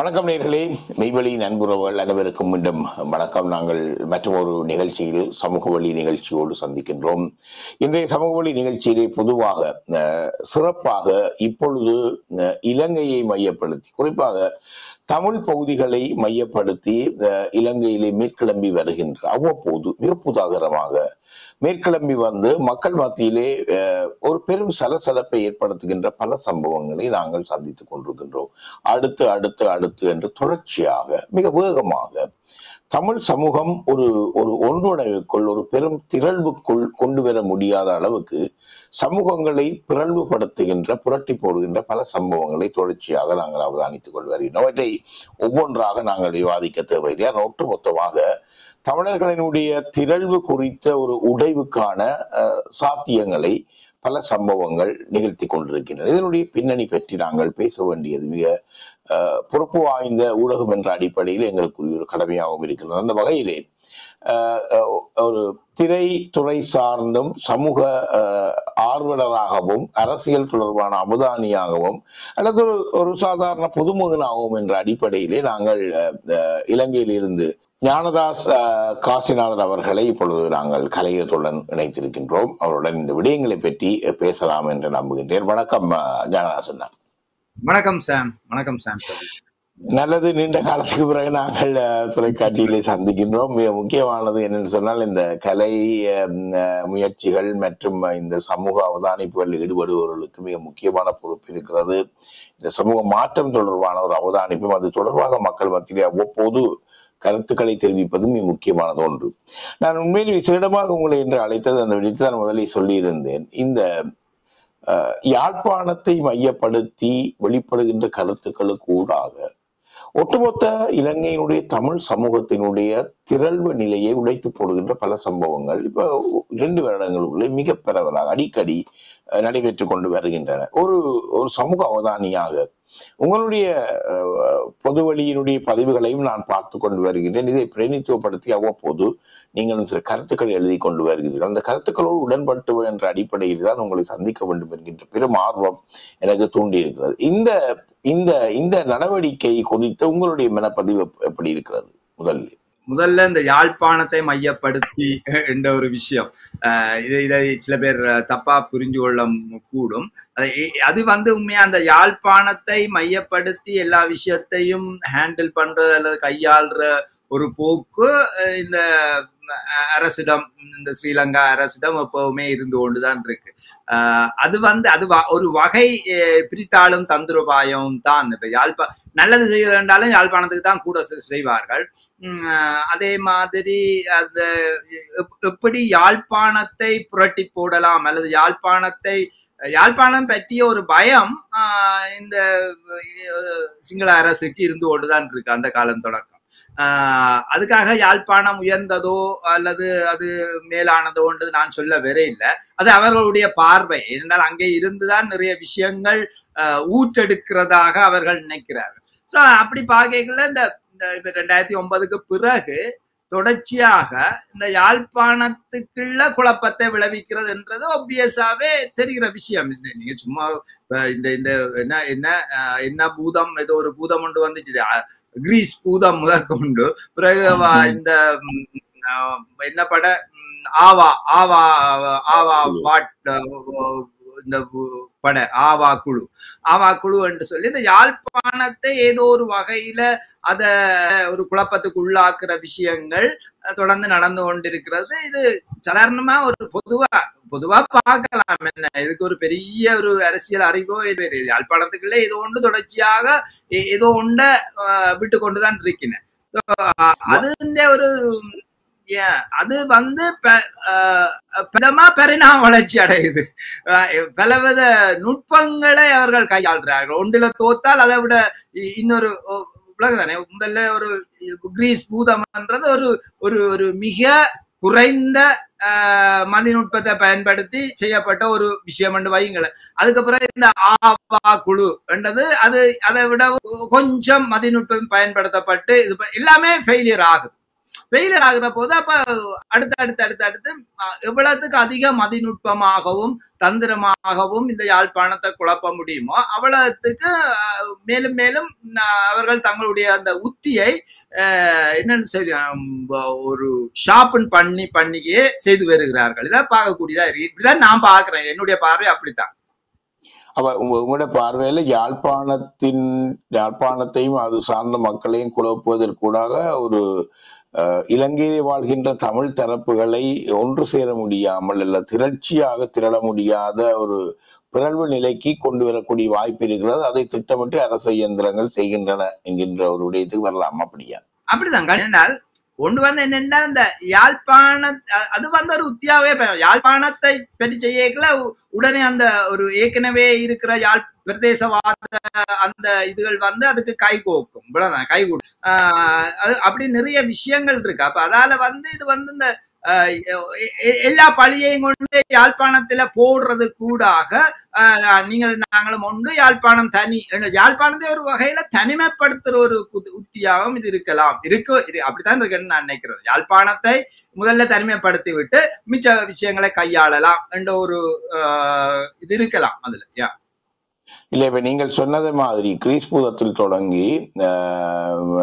வணக்கம் நேர்களே மெய்வழி நண்புறவுகள் அனைவருக்கும் மீண்டும் வணக்கம் நாங்கள் மற்றொரு நிகழ்ச்சியில் சமூக வழி நிகழ்ச்சியோடு சந்திக்கின்றோம் இன்றைய சமூக வழி நிகழ்ச்சியிலே பொதுவாக அஹ், சிறப்பாக இப்பொழுது அஹ், இலங்கையை மையப்படுத்தி குறிப்பாக தமிழ் பகுதிகளை மையப்படுத்தி அஹ், இலங்கையிலே மேற்கிளம்பி வருகின்ற அவ்வப்போது மிக புதாகரமாக மேற்கிளம்பி வந்து மக்கள் மத்தியிலே அஹ், ஒரு பெரும் சலசலப்பை ஏற்படுத்துகின்ற பல சம்பவங்களை நாங்கள் சந்தித்துக் கொண்டிருக்கின்றோம் அடுத்து அடுத்து அடுத்து என்று தொடர்ச்சியாக மிக வேகமாக தமிழ் சமூகம் ஒரு ஒரு ஒன்றுணைவுக்குள் ஒரு பெரும் திரள்வுக்குள் கொண்டு வர முடியாத அளவுக்கு சமூகங்களை பிறழ்வுபடுத்துகின்ற புரட்டி போடுகின்ற பல சம்பவங்களை தொடர்ச்சியாக நாங்கள் அவதானித்துக் கொண்டு வருகிறோம் அவற்றை ஒவ்வொன்றாக நாங்கள் விவாதிக்க தேவையில்லை ஆனால் ஒட்டுமொத்தமாக தமிழர்களினுடைய திரள்வு குறித்த ஒரு உடைவுக்கான அஹ், சாத்தியங்களை பல சம்பவங்கள் நிகழ்த்தி கொண்டிருக்கின்றன இதனுடைய பின்னணி பற்றி நாங்கள் பேச வேண்டியது மிக அஹ், பொறுப்பு வாய்ந்த ஊடகம் என்ற அடிப்படையில் எங்களுக்குரிய ஒரு கடமையாகவும் இருக்கிறது அந்த வகையிலே அஹ், அஹ், ஒரு திரைத்துறை சார்ந்தும் சமூக அஹ், ஆர்வலராகவும் அரசியல் தொடர்பான அமுதானியாகவும் அல்லது ஒரு ஒரு சாதாரண பொதுமுகனாகவும் என்ற அடிப்படையிலே நாங்கள் அஹ், அஹ், இலங்கையிலிருந்து ஞானதாஸ் அஹ், காசிநாதன் அவர்களை இப்பொழுது நாங்கள் கலையத்துடன் இணைத்திருக்கின்றோம் அவருடன் இந்த விடயங்களை பற்றி அஹ், பேசலாம் என்று நம்புகின்றேன் வணக்கம் அஹ், ஞானதாசன் வணக்கம் சாம் வணக்கம் சாம் நல்லது நீண்ட காலத்துக்கு பிறகு நாங்கள் அஹ், தொலைக்காட்சியிலே சந்திக்கின்றோம் மிக முக்கியமானது என்னன்னு சொன்னால் இந்த கலை அஹ், அஹ், முயற்சிகள் மற்றும் இந்த சமூக அவதானிப்புகளில் ஈடுபடுபவர்களுக்கு மிக முக்கியமான பொறுப்பு இருக்கிறது இந்த சமூக மாற்றம் தொடர்பான ஒரு அவதானிப்பும் அது தொடர்பாக மக்கள் மத்தியிலே அவ்வப்போது கருத்துக்களை தெரிவிப்பது மிக முக்கியமானது ஒன்று நான் உண்மையில் விசேடமாக உங்களை என்று அழைத்தது அந்த விடயத்தை நான் முதலில் சொல்லியிருந்தேன் இந்த அஹ், யாழ்ப்பாணத்தை மையப்படுத்தி வெளிப்படுகின்ற கருத்துக்களுக்கு ஊடாக ஒட்டுமொத்த இலங்கையினுடைய தமிழ் சமூகத்தினுடைய திரள்வு நிலையை உடைத்து போடுகின்ற பல சம்பவங்கள் இப்போ இரண்டு வருடங்களுக்குள்ளே மிக பரவலாக அடிக்கடி அஹ், நடைபெற்றுக் கொண்டு வருகின்றன ஒரு ஒரு சமூக அவதானியாக உங்களுடைய அஹ், பொது வழியினுடைய பதிவுகளையும் நான் பார்த்து கொண்டு வருகின்றேன் இதை பிரதிநிதித்துவப்படுத்தி அவ்வப்போது நீங்களும் சில கருத்துக்களை எழுதி கொண்டு வருகிறீர்கள் அந்த கருத்துக்களோடு உடன்பட்டு என்ற அடிப்படையில் தான் உங்களை சந்திக்க வேண்டும் என்கின்ற பெரும் ஆர்வம் எனக்கு தூண்டி இருக்கிறது இந்த இந்த இந்த நடவடிக்கை குறித்து உங்களுடைய மனப்பதிவு எப்- எப்படி இருக்கிறது முதலில் முதல்ல இந்த யாழ்ப்பாணத்தை மையப்படுத்தி என்ற ஒரு விஷயம் அஹ் இதை இதை சில பேர் அஹ், தப்பா புரிஞ்சு கொள்ள மு- கூடும் அது இ- அது வந்து உண்மையா அந்த யாழ்ப்பாணத்தை மையப்படுத்தி எல்லா விஷயத்தையும் ஹேண்டில் பண்றது அல்லது கையாள்ற ஒரு போக்கு அஹ், இந்த அஹ், அரசிடம் இந்த ஸ்ரீலங்கா அரசிடம் எப்பவுமே இருந்து கொண்டுதான் இருக்கு அஹ், அது வந்து அது வ- ஒரு வகை அஹ், பிரித்தாளும் தந்திரோபாயம் தான் இப்ப யாழ்ப்பா நல்லது செய்யறதாலும் யாழ்ப்பாணத்துக்கு தான் கூட செ- செய்வார்கள் உம் அஹ் அதே மாதிரி அந்த எப்- எப்படி யாழ்ப்பாணத்தை புரட்டி போடலாம் அல்லது யாழ்ப்பாணத்தை யாழ்ப்பாணம் பற்றிய ஒரு பயம் ஆஹ் இந்த அஹ், சிங்கள அரசுக்கு இருந்து கொண்டுதான் இருக்கு அந்த காலம் தொடக்கம் ஆஹ் அதுக்காக யாழ்ப்பாணம் உயர்ந்ததோ அல்லது அது மேலானதோன்றது நான் சொல்ல வர இல்லை அது அவர்களுடைய பார்வை ஏனென்றால் அங்கே இருந்துதான் நிறைய விஷயங்கள் ஆஹ் ஊற்றெடுக்கிறதாக அவர்கள் நினைக்கிறார்கள் ஸோ அப்படி பார்க்கல இந்த இந்த இப்ப ரெண்டாயிரத்தி ஒன்பதுக்கு பிறகு தொடர்ச்சியாக இந்த யாழ்ப்பாணத்துக்குள்ள குழப்பத்தை விளைவிக்கிறது என்றது ஒப்வியஸாவே தெரிகிற விஷயம் இந்த நீங்க சும்மா இப்ப இந்த இந்த என்ன என்ன அஹ், என்ன பூதம் ஏதோ ஒரு பூதம் ஒன்று வந்துச்சு அஹ், கிரீஸ் பூதம் முதற்கொண்டு பிறகு வ- இந்த ம், அஹ், என்ன பட ம், ஆவா ஆவா ஆவா வாட் அஹ், இந்த பட ஆவா குழு ஆவா குழு என்று சொல்லி இந்த யாழ்ப்பாணத்தை ஏதோ ஒரு வகையில அத ஒரு குழப்பத்துக்கு உள்ளாக்குற விஷயங்கள் அஹ், தொடர்ந்து நடந்து கொண்டிருக்கிறது இது சாதாரணமா ஒரு பொதுவா பொதுவா பார்க்கலாம் என்ன இதுக்கு ஒரு பெரிய ஒரு அரசியல் அறிவோ இது வேறு. யாழ்ப்பாணத்துக்குள்ள ஏதோ ஒன்று தொடர்ச்சியாக ஏ- ஏதோ ஒன்றை விட்டு கொண்டுதான் இருக்கின்றேன் So, அஹ், அதுன்ற ஒரு ஏன் அது வந்து ப- அஹ், பலமா பரிணாம வளர்ச்சி அடையுது அஹ், பலவித நுட்பங்களை அவர்கள் கையாளுறார்கள் ஒன்றில தோத்தால் அதை விட இ- இன்னொரு ஒ- உலகம் தானே முதல்ல ஒரு கிரீஸ் பூதம்ன்றது ஒரு ஒரு ஒரு மிக குறைந்த ஆஹ், மதிநுட்பத்தை பயன்படுத்தி செய்யப்பட்ட ஒரு விஷயம் என்று வைங்களேன் அதுக்கப்புறம் இந்த ஆவா குழு என்றது அது அதை விட கொஞ்சம் மதிநுட்பம் பயன்படுத்தப்பட்டு இது ப- எல்லாமே ஃபெயிலியர் ஆகுது ஃபெயிலியர் ஆகுற போது அப்ப அடுத்து அடுத்து அடுத்து அடுத்து அஹ், எவ்வளவுக்கு அதிக மதிநுட்பமாகவும் தந்திரமாகவும் இந்த யாழ்ப்பாணத்தை குழப்ப முடியுமோ அவ்வளவுக்கு அஹ், மேலும் மேலும் அஹ், அவர்கள் தங்களுடைய அந்த உத்தியை அஹ், என்னன்னு சொல்லி ஹம், ஒரு ஷார்பன் பண்ணி பண்ணியே செய்து வருகிறார்கள் இதான் பார்க்கக்கூடியதா இருக்கு இப்படிதான் நான் பார்க்கிறேன் என்னுடைய பார்வை அப்படித்தான் அப்ப உங்க உங்களோட பார்வையில யாழ்ப்பாணத்தின் யாழ்ப்பாணத்தையும் அது சார்ந்த மக்களையும் குழப்புவதற்கூடாக ஒரு அஹ், இலங்கையில் வாழ்கின்ற தமிழ் தரப்புகளை ஒன்று சேர முடியாமல் அல்ல திரட்சியாக திரள முடியாத ஒரு பிறழ்வு நிலைக்கு கொண்டு வரக்கூடிய வாய்ப்பு இருக்கிறது அதை திட்டமிட்டு அரசு இயந்திரங்கள் செய்கின்றன என்கின்ற ஒரு விடயத்துக்கு வரலாம் அப்படியா அப்படிதான் கண்டால் ஒன்று வந்து என்னன்னா இந்த யாழ்ப்பாண அ- அது வந்து ஒரு உத்தியாவே ப- யாழ்ப்பாணத்தை பற்றி செய்யக்கல உ- உடனே அந்த ஒரு ஏற்கனவே இருக்கிற யாழ் பிரதேசவாத அந்த இதுகள் வந்து அதுக்கு கை கோக்கும் இவ்வளவுதான் கை கொடு அது அப்படி நிறைய விஷயங்கள் இருக்கு அப்ப அதால வந்து இது வந்து இந்த ஆஹ் எ- எ- எல்லா பழியையும் கொண்டு யாழ்ப்பாணத்துல போடுறது கூடாக ஆஹ் நீங்கள் நாங்களும் ஒன்று யாழ்ப்பாணம் தனி என்ன, யாழ்ப்பாணத்தை ஒரு வகையில தனிமைப்படுத்துற ஒரு புது- உத்தியாகவும் இது இருக்கலாம் இருக்கு இது அப்படித்தான் இருக்குன்னு நான் நினைக்கிறேன் யாழ்ப்பாணத்தை முதல்ல தனிமைப்படுத்தி விட்டு மிச்ச விஷயங்களை கையாளலாம் என்ற ஒரு ஆஹ், இது இருக்கலாம் அதுல யா இல்லை இப்ப நீங்கள் சொன்னது மாதிரி கிரீஸ் பூதத்தில் தொடங்கி ஆஹ்,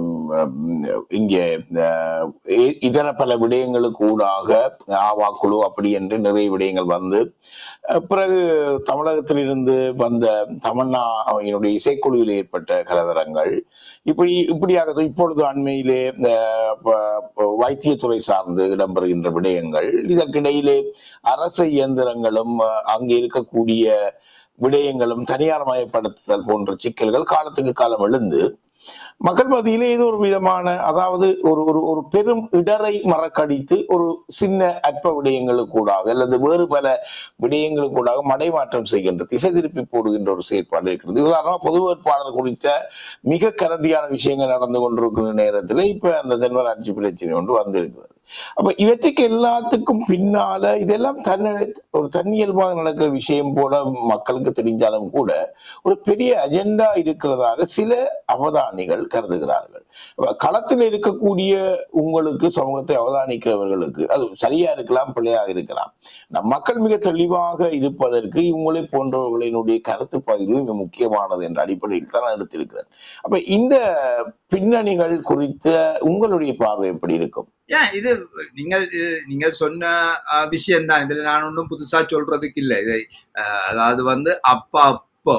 ஆஹ், இங்கே ஆஹ், இ- இதர பல விடயங்களுக்கு ஊடாக ஆவா குழு அப்படி என்று நிறைய விடயங்கள் வந்து அஹ், பிறகு தமிழகத்திலிருந்து வந்த தமன்னா அவனுடைய இசைக்குழுவில் ஏற்பட்ட கலவரங்கள் இப்படி இப்படியாக இப்பொழுது அண்மையிலே ஆஹ், ப- ப- வைத்தியத்துறை சார்ந்து இடம்பெறுகின்ற விடயங்கள் இதற்கிடையிலே அரசு இயந்திரங்களும் அஹ், அங்கே இருக்கக்கூடிய விடயங்களும் தனியார் மயப்படுத்துதல் போன்ற சிக்கல்கள் காலத்துக்கு காலம் எழுந்து மக்கள் மத்தியிலே இது ஒரு விதமான அதாவது ஒரு ஒரு ஒரு பெரும் இடரை மறக்கடித்து ஒரு சின்ன அற்ப விடயங்களுக்கூடாக அல்லது வேறு பல விடயங்களுக்கூடாக மடைமாற்றம் செய்கின்ற திசை திருப்பி போடுகின்ற ஒரு செயற்பாடு இருக்கிறது உதாரணமா பொது வேட்பாளர் குறித்த மிக கருதியான விஷயங்கள் நடந்து கொண்டிருக்கிற நேரத்தில் இப்ப அந்த தென்மராட்சி பிரச்சனை ஒன்று வந்திருக்கிறது அப்ப இவற்றுக்கு எல்லாத்துக்கும் பின்னால இதெல்லாம் தன்ன ஒரு தன்னியல்பாக நடக்கிற விஷயம் போல மக்களுக்கு தெரிஞ்சாலும் கூட ஒரு பெரிய அஜெண்டா இருக்கிறதாக சில அவதானிகள் கருதுகிறார்கள் அப்ப களத்தில் இருக்கக்கூடிய உங்களுக்கு சமூகத்தை அவதானிக்கிறவர்களுக்கு அது சரியா இருக்கலாம் பிள்ளையாக இருக்கலாம் நம் மக்கள் மிக தெளிவாக இருப்பதற்கு இவங்களை போன்றவர்களினுடைய கருத்து பகிர்வு மிக முக்கியமானது என்ற அடிப்படையில் தான் நான் எடுத்திருக்கிறேன் அப்ப இந்த பின்னணிகள் குறித்த உங்களுடைய பார்வை எப்படி இருக்கும் ஏன் இது நீங்கள் இது- நீங்கள் சொன்ன விஷயம் தான் இதுல நான் ஒன்றும் புதுசா சொல்றதுக்கு இல்லை இதை அஹ், அதாவது வந்து அப்ப அப்போ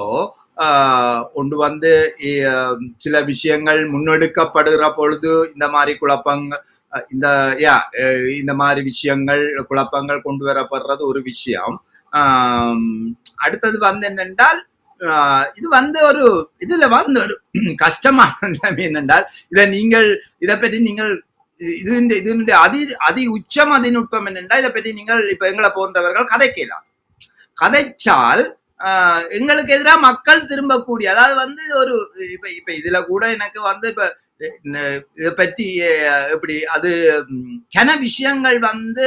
ஆஹ், ஒன்று வந்து இ- சில விஷயங்கள் முன்னெடுக்கப்படுகிற பொழுது இந்த மாதிரி குழப்பங்கள் அஹ், இந்த யா அஹ், இந்த மாதிரி விஷயங்கள் குழப்பங்கள் கொண்டு வரப்படுறது ஒரு விஷயம் ஆம், அடுத்தது வந்து என்னென்றால் ஆஹ், இது வந்து ஒரு இதுல வந்து ஒரு கஷ்டமான நிலைமை என்னென்றால் இதை நீங்கள் இதை பற்றி நீங்கள் இது இந்த இது அதி அதி உச்ச மதிநுட்பம் என்னென்றா இதை பற்றி நீங்கள் இப்ப எங்களை போன்றவர்கள் கதைக்கலாம் கதைச்சால் ஆஹ், எங்களுக்கு எதிராக மக்கள் திரும்பக்கூடிய அதாவது வந்து ஒரு இப்ப இப்ப இதுல கூட எனக்கு வந்து இப்ப ந- இதை பற்றி அஹ், எப்படி அது ம், கன விஷயங்கள் வந்து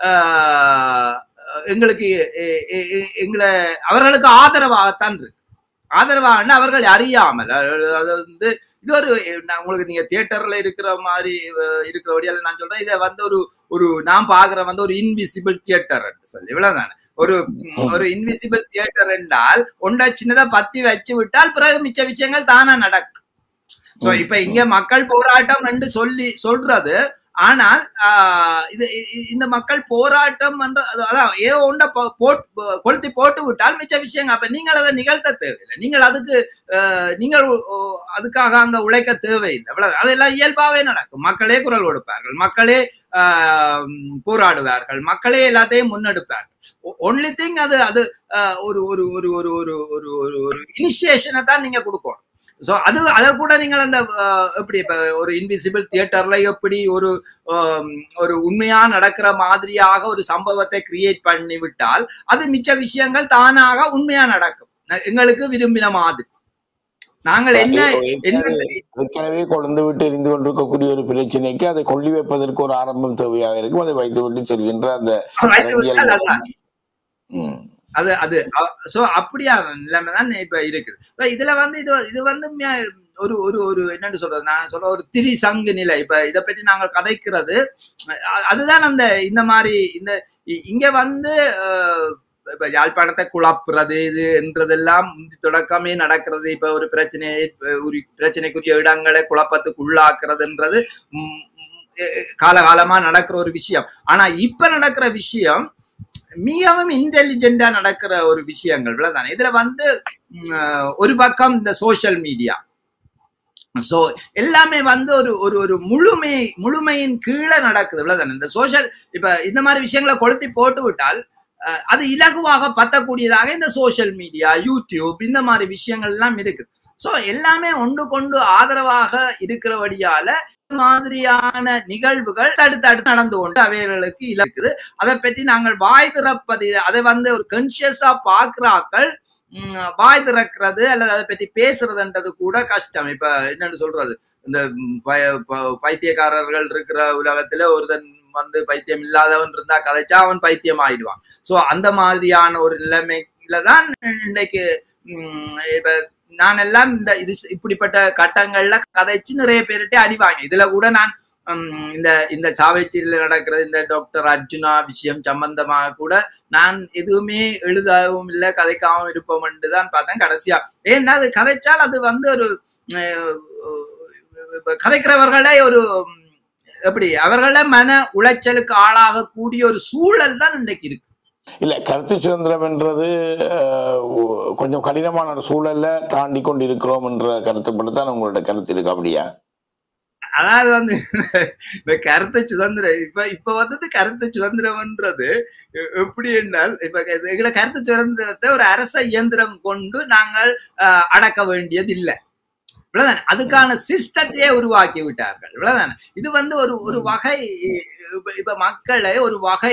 ஆஹ், எங்களுக்கு எ- எ- எ- எங்களை அவர்களுக்கு ஆதரவாகத்தான் இருக்கு ஆதரவாக அவர்கள் அறியாமல் அது அது வந்து இது ஒரு நான் உங்களுக்கு நீங்க தியேட்டர்ல இருக்கிற மாதிரி அஹ், இருக்கிற வழியால நான் சொல்றேன் இதை வந்து ஒரு ஒரு நான் பாக்குற வந்து ஒரு இன்விசிபிள் தியேட்டர் சொல்லி இவ்வளவுதானே ஒரு ம், ஒரு இன்விசிபிள் தியேட்டர் என்றால் ஒன்றை சின்னதா பத்தி வச்சு விட்டால் பிறகு மிச்ச விஷயங்கள் தானா நடக்கும் சோ இப்ப இங்க மக்கள் போராட்டம் என்று சொல்லி சொல்றது ஆனால் ஆஹ், இது இ- இந்த மக்கள் போராட்டம் வந்து அது- அதான் ஏதோ ஒன்றை போ- போட்டு கொளுத்தி போட்டு விட்டால் மிச்ச விஷயங்கள் அப்ப நீங்கள் அதை நிகழ்த்த தேவையில்லை நீங்கள் அதுக்கு ஆஹ், நீங்கள் ஓ- அதுக்காக அங்க உழைக்க தேவையில்லை அவ்வளவு அதெல்லாம் இயல்பாவே நடக்கும் மக்களே குரல் கொடுப்பார்கள் மக்களே ஆஹ், போராடுவார்கள் மக்களே எல்லாத்தையும் முன்னெடுப்பார்கள் ஒன்லி திங் அது அது ஆஹ், ஒரு ஒரு ஒரு ஒரு ஒரு ஒரு ஒரு ஒரு இனிஷியேஷனை தான் நீங்க கொடுக்கணும் ஸோ அது அதை கூட நீங்கள் அந்த ஆஹ், எப்படி இப்ப ஒரு இன்விசிபிள் தியேட்டர்ல எப்படி ஒரு ஆம், ஒரு உண்மையா நடக்கிற மாதிரியாக ஒரு சம்பவத்தை கிரியேட் பண்ணி விட்டால் அது மிச்ச விஷயங்கள் தானாக உண்மையா நடக்கும் ந- எங்களுக்கு விரும்பின மாதிரி நாங்கள் என்ன என்ன ஏற்கனவே ஏற்கனவே கொழுந்து விட்டு எரிந்து கொண்டிருக்கக்கூடிய ஒரு பிரச்சனைக்கு அதை கொள்ளி வைப்பதற்கு ஒரு ஆரம்பம் தேவையாக இருக்கும் அதை வைத்து விட்டு செல்கின்ற அந்த வைத்து விட்டால் அரசியல் அதான். ம். அது அது சோ அப்படியான நிலைமை தான் இப்ப இருக்குது So, இதுல வந்து இது இது வந்து மிய- ஒரு ஒரு ஒரு என்னன்னு சொல்றது நான் சொல்ற ஒரு திரிசங்கு நிலை இப்ப இதை பற்றி நாங்கள் கதைக்கிறது அ- அதுதான் அந்த இந்த மாதிரி இந்த இ- இங்க வந்து அஹ், இப்ப யாழ்ப்பாணத்தை குழப்புறது இது என்றதெல்லாம் முந்தி தொடக்கமே நடக்கிறது இப்ப ஒரு பிரச்சனையை இப்ப ஒரு பிரச்சனைக்குரிய இடங்களை குழப்பத்துக்கு உள்ளாக்குறதுன்றது ம், ம், எ- எ- காலகாலமா நடக்கிற ஒரு விஷயம் ஆனா இப்ப நடக்கிற விஷயம் மிகவும் இன்டெலிஜென்டா நடக்கிற ஒரு விஷயங்கள் இவ்வளவுதானே இதுல வந்து ம், அஹ், ஒரு பக்கம் இந்த சோஷியல் மீடியா சோ எல்லாமே வந்து ஒரு ஒரு ஒரு முழுமை முழுமையின் கீழே நடக்குது இவ்வளவுதானே இந்த சோஷியல் இப்ப இந்த மாதிரி விஷயங்களை கொளுத்தி போட்டு விட்டால் அஹ், அது இலகுவாக பத்தக்கூடியதாக இந்த சோஷியல் மீடியா யூடியூப் இந்த மாதிரி விஷயங்கள் எல்லாம் இருக்குது சோ எல்லாமே ஒன்று கொண்டு ஆதரவாக இருக்கிறபடியால இந்த மாதிரியான நிகழ்வுகள் அடுத்தடுத்து நடந்து கொண்டு அவைகளுக்கு இலக்குது அதை பற்றி நாங்கள் வாய் திறப்பது அதை வந்து ஒரு கன்சியஸா பாக்குறாக்கள் உம், வாய் திறக்கிறது அல்லது அதை பற்றி பேசுறதுன்றது கூட கஷ்டம் இப்ப என்னன்னு சொல்றது இந்த ம், பய- ப- பைத்தியக்காரர்கள் இருக்கிற உலகத்துல ஒருத்தன் வந்து பைத்தியம் இல்லாதவன் இருந்தா கதைச்சா அவன் பைத்தியம் ஆயிடுவான் சோ அந்த மாதிரியான ஒரு நிலைமையில தான் இன்னைக்கு உம், இப்ப நான் எல்லாம் இந்த இது இப்படிப்பட்ட கட்டங்கள்ல கதைச்சு நிறைய பேர்கிட்ட அடி வாங்கி இதுல கூட நான் உம், இந்த இந்த சாவைச்சேரியில நடக்கிறது இந்த டாக்டர் அர்ஜுனா விஷயம் சம்பந்தமாக கூட நான் எதுவுமே எழுதவும் இல்லை கதைக்காகவும் இருப்போம்னு தான் பார்த்தேன் கடைசியா ஏன்னா அது கதைச்சால் அது வந்து ஒரு அஹ், இப்ப கதைக்கிறவர்களே ஒரு உம், எப்படி அவர்கள மன உளைச்சலுக்கு ஆளாகக்கூடிய ஒரு சூழல் தான் இன்னைக்கு இருக்கு இல்ல கருத்து சுதந்திரம் என்றது அஹ், ஒ- கொஞ்சம் கடினமான ஒரு சூழல்ல தாண்டி கொண்டு இருக்கிறோம் என்ற கருத்துப்பட்டு தான் உங்களோட கருத்து இருக்கு அப்படியா அதாவது வந்து இந்த கருத்து சுதந்திரம் இப்ப இப்ப வந்தது கருத்து சுதந்திரம்ன்றது எ- எப்படி என்றால் இப்ப இது- எங்களை கருத்து சுதந்திரத்தை ஒரு அரச இயந்திரம் கொண்டு நாங்கள் அஹ், அடக்க வேண்டியது இல்லை இவ்வளவுதானே அதுக்கான சிஸ்டத்தையே உருவாக்கி விட்டார்கள் இவ்வளவுதானே இது வந்து ஒரு ஒரு வகை இப்ப- இப்ப மக்களை ஒரு வகை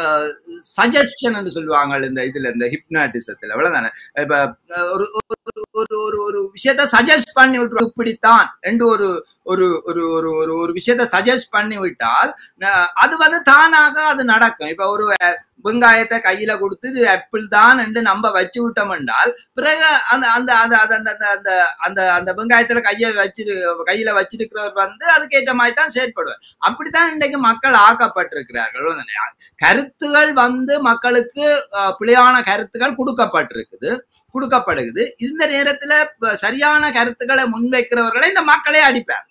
சஜஷன் சொல்லுவாங்க இந்த இதுல இந்த ஹிப்னாட்டிசத்துல அவ்வளவுதானே இப்ப அஹ், ஒரு ஒரு ஒரு ஒரு ஒரு விஷயத்த சஜஸ்ட் பண்ணி விட்டு இப்படித்தான் என்று ஒரு ஒரு ஒரு ஒரு ஒரு ஒரு விஷயத்த சஜஸ்ட் பண்ணி விட்டால் அஹ், அது வந்து தானாக அது நடக்கும் இப்ப ஒரு அஹ், வெங்காயத்தை கையில கொடுத்து இது ஆப்பிள் தான் என்று நம்ம வச்சு விட்டோம் என்றால் பிறகு அந்த அந்த அந்த அந்த அந்த அந்த அந்த அந்த அந்த வெங்காயத்துல கையை வச்சிரு கையில வச்சிருக்கிறவர் வந்து அதுக்கேற்ற மாதிரி தான் செயற்படுவார் அப்படித்தான் இன்றைக்கு மக்கள் ஆக்கப்பட்டிருக்கிறார்கள் அவ்வளவுதானே. கருத்துகள் வந்து மக்களுக்கு அஹ், பிழையான கருத்துகள் கொடுக்கப்பட்டிருக்குது கொடுக்கப்படுகிறது இந்த நேரத்துல ப- சரியான கருத்துக்களை முன்வைக்கிறவர்களை இந்த மக்களே அடிப்பார்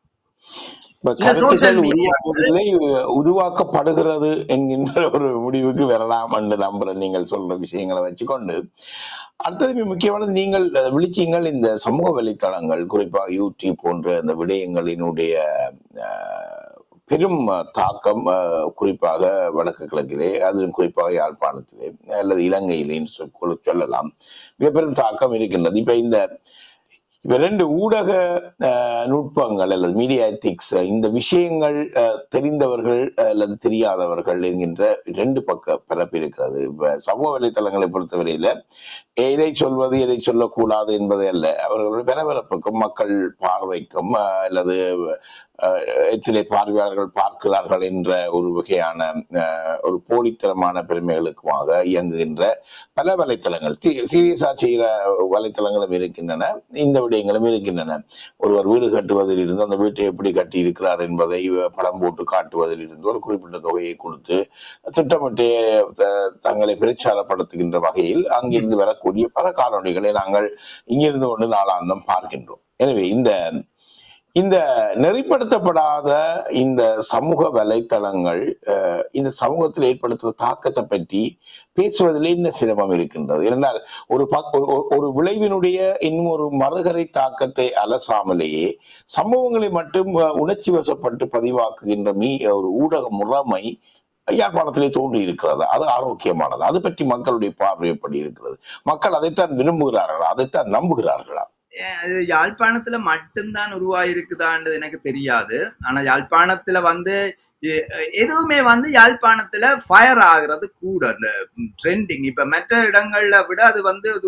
இப்ப இந்த social கருத்துக்கள் media உருவாக்குவதில்லை உருவாக்கப்படுகிறது என்கின்ற ஒரு முடிவுக்கு வரலாம் என்று நம்புறேன் நீங்கள் சொல்ற விஷயங்களை வச்சுக்கொண்டு அடுத்தது மிக முக்கியமானது நீங்கள் அஹ், விழிச்சீங்கள் இந்த சமூக வலைத்தளங்கள் குறிப்பாக யூடியூப் போன்ற இந்த விடயங்களினுடைய அஹ், பெரும் தாக்கம் அஹ், குறிப்பாக வடக்கு கிழக்கிலே அதிலும் குறிப்பாக யாழ்ப்பாணத்திலே அல்லது இலங்கையிலேன்னு சொல் சொல்லலாம் மிக பெரும் தாக்கம் இருக்கின்றது இப்ப இந்த இப்ப ரெண்டு ஊடக அஹ், நுட்பங்கள் அல்லது மீடியா எத்திக்ஸ் இந்த விஷயங்கள் அஹ், தெரிந்தவர்கள் அஹ், அல்லது தெரியாதவர்கள் என்கின்ற ரெண்டு பக்க பரப்பு இருக்கிறது இப்ப சமூக வலைத்தளங்களை பொறுத்தவரையில எதை சொல்வது எதை சொல்லக்கூடாது என்பதை அல்ல அவர்களுடைய பரபரப்புக்கும் மக்கள் பார்வைக்கும் அஹ், அல்லது அஹ், எத்தனை பார்வையாளர்கள் பார்க்கிறார்கள் என்ற ஒரு வகையான அஹ், ஒரு போலித்தனமான பெருமைகளுக்குமாக இயங்குகின்ற பல வலைத்தளங்கள் சீரியஸா செய்கிற வலைத்தளங்களும் இருக்கின்றன இந்த விடயங்களும் இருக்கின்றன ஒருவர் வீடு கட்டுவதில் இருந்து அந்த வீட்டை எப்படி கட்டி இருக்கிறார் என்பதை படம் போட்டு காட்டுவதில் இருந்து ஒரு குறிப்பிட்ட தொகையை கொடுத்து திட்டமிட்டு அஹ், தங்களை பிரச்சாரப்படுத்துகின்ற வகையில் அங்கிருந்து வரக்கூடிய பல காணொளிகளை நாங்கள் இங்கிருந்து கொண்டு நாளாந்தம் பார்க்கின்றோம் எனவே இந்த இந்த நெறிப்படுத்தப்படாத இந்த சமூக வலைத்தளங்கள் அஹ், இந்த சமூகத்தில் ஏற்படுத்துகிற தாக்கத்தை பற்றி பேசுவதில் என்ன சிரமம் இருக்கின்றது என்றால் ஒரு பக்- ஒரு- ஒரு- ஒரு விளைவினுடைய இன்னும் ஒரு மறுகரை தாக்கத்தை அலசாமலேயே சம்பவங்களை மட்டும் அஹ், உணர்ச்சி வசப்பட்டு பதிவாக்குகின்ற மீ ஒரு ஊடக முறைமை யாழ்ப்பாணத்திலே தோன்றி இருக்கிறது அது ஆரோக்கியமானது அது பற்றி மக்களுடைய பார்வை எப்படி இருக்கிறது மக்கள் அதைத்தான் விரும்புகிறார்களா அதைத்தான் நம்புகிறார்களா ஏன் அது யாழ்ப்பாணத்துல மட்டும்தான் உருவாயிருக்குதான்றது எனக்கு தெரியாது ஆனா யாழ்ப்பாணத்துல வந்து எ- எதுவுமே வந்து யாழ்ப்பாணத்துல ஃபயர் ஆகுறது கூட அந்த ட்ரெண்டிங் இப்ப மற்ற இடங்கள்ல விட அது வந்து அது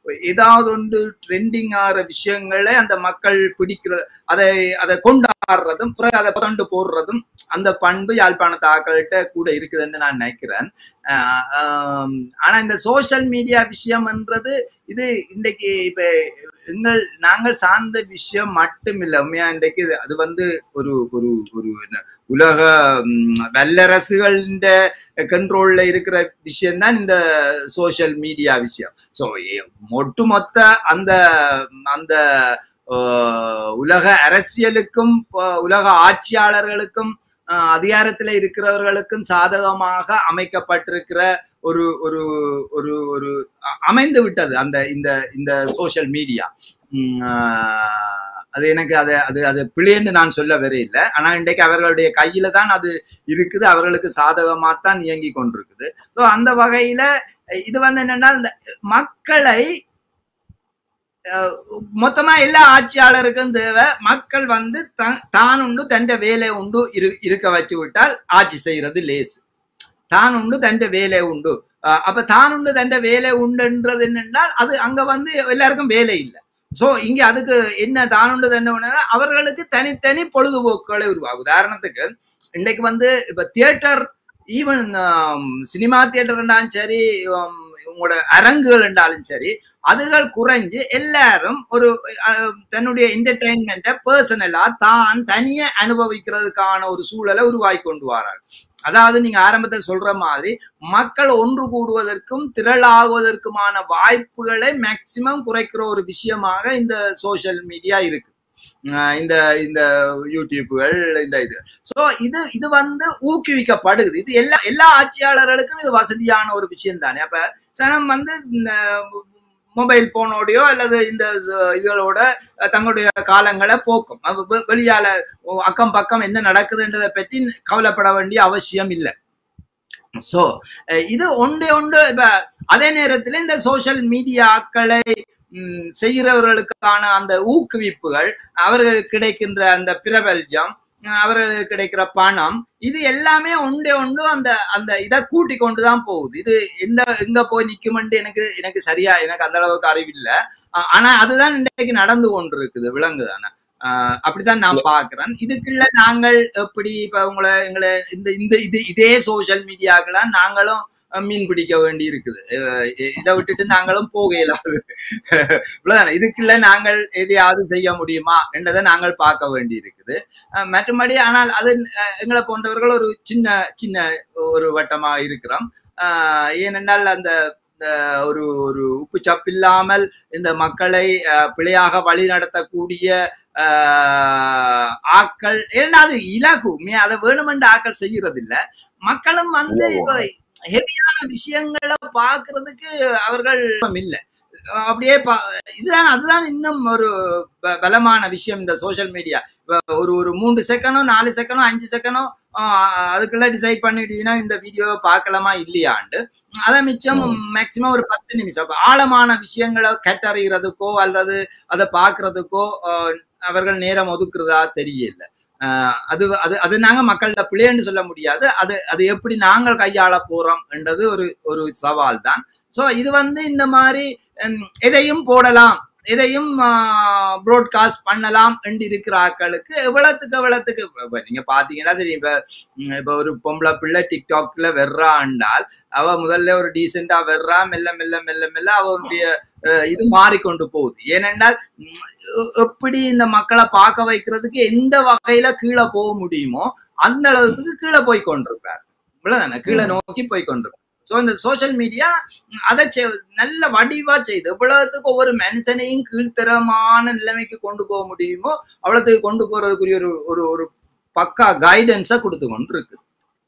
ஏதாவது ஒன்று ட்ரெண்டிங் ஆகிற விஷயங்களை அந்த மக்கள் பிடிக்கிற அதை அதை கொண்டாடுறதும் பிறகு அதை புரண்டு போடுறதும் அந்த பண்பு யாழ்ப்பாணத்து ஆக்கள்கிட்ட கூட இருக்குதுன்னு நான் நினைக்கிறேன் ஆஹ் ஆம், ஆனா இந்த சோஷியல் மீடியா விஷயம்ன்றது இது இன்றைக்கு இப்ப எங்கள் நாங்கள் சார்ந்த விஷயம் மட்டும் இல்லை உண்மையா இன்றைக்கு இது- அது வந்து ஒரு ஒரு ஒரு என்ன, உலக ம், வல்லரசுகளின் கண்ட்ரோல்ல இருக்கிற விஷயம்தான் இந்த சோஷியல் மீடியா விஷயம் ஸோ ஒட்டுமொத்த அந்த அந்த ஆஹ், உலக அரசியலுக்கும் ஆஹ், உலக ஆட்சியாளர்களுக்கும் ஆஹ், அதிகாரத்துல இருக்கிறவர்களுக்கும் சாதகமாக அமைக்கப்பட்டிருக்கிற ஒரு ஒரு ஒரு ஒரு அ- அமைந்து விட்டது அந்த இந்த இந்த சோஷியல் மீடியா அது எனக்கு அது அது அது பிழைன்னு நான் சொல்ல வரையில்லை ஆனா இன்றைக்கு அவர்களுடைய கையில தான் அது இருக்குது அவர்களுக்கு சாதகமா தான் இயங்கி கொண்டிருக்குது ஸோ அந்த வகையில இது வந்து என்னன்னா இந்த மக்களை அஹ், மொத்தமா எல்லா ஆட்சியாளருக்கும் தேவை மக்கள் வந்து த- தான் உண்டு தண்ட வேலை உண்டு இரு இருக்க வச்சு விட்டால் ஆட்சி செய்யறது லேசு தான் உண்டு தண்ட வேலை உண்டு அஹ், அப்ப தான் உண்டு தண்ட வேலை உண்டுன்றது என்னென்றால் அது அங்க வந்து எல்லாருக்கும் வேலை இல்லை சோ இங்க அதுக்கு என்ன தான் உண்டு தண்ட உண்டுனா அவர்களுக்கு தனித்தனி பொழுதுபோக்குகளை உருவாகும் உதாரணத்துக்கு இன்னைக்கு வந்து இப்ப தியேட்டர் ஈவன் சினிமா தியேட்டர் இருந்தாலும் சரி உம், உங்களோட அரங்குகள் இருந்தாலும் சரி அதுகள் குறைஞ்சு எல்லாரும் ஒரு அஹ், தன்னுடைய என்டர்டைன்மெண்ட்டை பர்சனலா தான் தனியே அனுபவிக்கிறதுக்கான ஒரு சூழலை உருவாக்கி கொண்டு வராங்க அதாவது நீங்க ஆரம்பத்தில் சொல்ற மாதிரி மக்கள் ஒன்று கூடுவதற்கும் திரளாகுவதற்குமான வாய்ப்புகளை மேக்சிமம் குறைக்கிற ஒரு விஷயமாக இந்த சோஷியல் மீடியா இருக்கு அஹ் இந்த இந்த யூடியூப்புகள் இந்த இது சோ இது இது வந்து ஊக்குவிக்கப்படுது இது எல்லா எல்லா ஆட்சியாளர்களுக்கும் இது வசதியான ஒரு விஷயம் தானே அப்ப சனம் வந்து இந்த மொபைல் போனோடையோ அல்லது இந்த இதுகளோட தங்களுடைய காலங்களை போக்கும் அப்ப வெ- வெளியால அக்கம் பக்கம் என்ன நடக்குதுன்றதை பற்றி கவலைப்பட வேண்டிய அவசியம் இல்லை சோ இது ஒன்றே ஒன்று இப்ப அதே நேரத்தில் இந்த சோஷியல் மீடியாக்களை ம், செய்கிறவர்களுக்கான அந்த ஊக்குவிப்புகள் அவர்களுக்கு கிடைக்கின்ற அந்த பிரபல்யம் அஹ் அவர்களுக்கு கிடைக்கிற பணம் இது எல்லாமே ஒன்றே ஒன்று அந்த அந்த இதை கூட்டி கொண்டு தான் போகுது இது எந்த எங்க போய் நிக்குமென்று எனக்கு எனக்கு சரியா எனக்கு அந்த அளவுக்கு அறிவில்லை அஹ் ஆனா அதுதான் இன்றைக்கு நடந்து கொண்டிருக்குது விலங்குதானே ஆஹ் அப்படித்தான் நான் பாக்குறேன் இதுக்குள்ள நாங்கள் எப்படி இப்ப உங்களை எங்களை இந்த இந்த இது இதே சோஷியல் மீடியாக்கெல்லாம் நாங்களும் அஹ், மீன் பிடிக்க வேண்டி இருக்குது அஹ் இ- இதை விட்டுட்டு நாங்களும் போக இயலாது இவ்வளவுதானே இதுக்குள்ள நாங்கள் எதையாவது செய்ய முடியுமா என்றதை நாங்கள் பார்க்க வேண்டி இருக்குது அஹ் மற்றபடி ஆனால் அது அஹ், எங்களை போன்றவர்கள் ஒரு சின்ன சின்ன ஒரு வட்டமா இருக்கிறோம் ஆஹ் ஏனென்றால் அந்த அஹ், ஒரு ஒரு உப்பு சப்பில்லாமல் இந்த மக்களை அஹ், பிழையாக வழி நடத்தக்கூடிய ஆஹ், ஆக்கள் ஏன்னா அது இலகு உண்மையா அதை வேணுமென்று ஆக்கள் செய்யறது இல்ல மக்களும் வந்து இப்போ ஹெவியான விஷயங்களை பாக்குறதுக்கு அவர்கள் இல்ல அப்படியே பா- இதுதான் அதுதான் இன்னும் ஒரு ப- பலமான விஷயம் இந்த சோஷியல் மீடியா ஒரு ஒரு மூன்று செகண்டோ நாலு செகண்டோ அஞ்சு செகண்டோ அதுக்குள்ள டிசைட் பண்ணிட்டீங்கன்னா இந்த வீடியோவை பார்க்கலாமா இல்லையாண்டு அதை மிச்சம் மேக்சிமம் ஒரு பத்து நிமிஷம் அப்ப ஆழமான விஷயங்களை கட்டறிகிறதுக்கோ அல்லது அதை பார்க்கறதுக்கோ ஆஹ், அவர்கள் நேரம் ஒதுக்குறதா தெரியல ஆஹ், அது அது அது நாங்க மக்கள்கிட்ட பிள்ளைன்னு சொல்ல முடியாது அது அது எப்படி நாங்கள் கையாள போறோம் என்றது ஒரு ஒரு சவால் தான் ஸோ இது வந்து இந்த மாதிரி ஹம், எதையும் போடலாம் எதையும் ப்ராட்காஸ்ட் பண்ணலாம் என்று இருக்கிற ஆட்களுக்கு எவ்வளவுக்கு எவ்வளவுக்கு இப்ப நீங்க பாத்தீங்கன்னா தெரியும் இப்ப ம், இப்ப ஒரு பொம்பளை பிள்ளை டிக்டாக்ல வெர்றாண்டால் அவ முதல்ல ஒரு டீசெண்டா வெர்றா மெல்ல மெல்ல மெல்ல மெல்ல அவருடைய அஹ், இது மாறிக்கொண்டு போகுது ஏனென்றால் ம், எ- எப்படி இந்த மக்களை பார்க்க வைக்கிறதுக்கு எந்த வகையில கீழே போக முடியுமோ அந்த அளவுக்கு கீழே போய் கொண்டிருப்பார் இவ்வளவுதானே கீழே நோக்கி போய் கொண்டிருப்பார் ஸோ இந்த சோஷியல் மீடியா அதை செ- நல்ல வடிவா செய்து எவ்வளவுக்கு ஒவ்வொரு மனுஷனையும் கீழ்த்தரமான நிலைமைக்கு கொண்டு போக முடியுமோ அவ்வளவுக்கு கொண்டு போறதுக்குரிய ஒரு ஒரு ஒரு பக்கா கைடன்ஸா கொடுத்து கொண்டு இருக்கு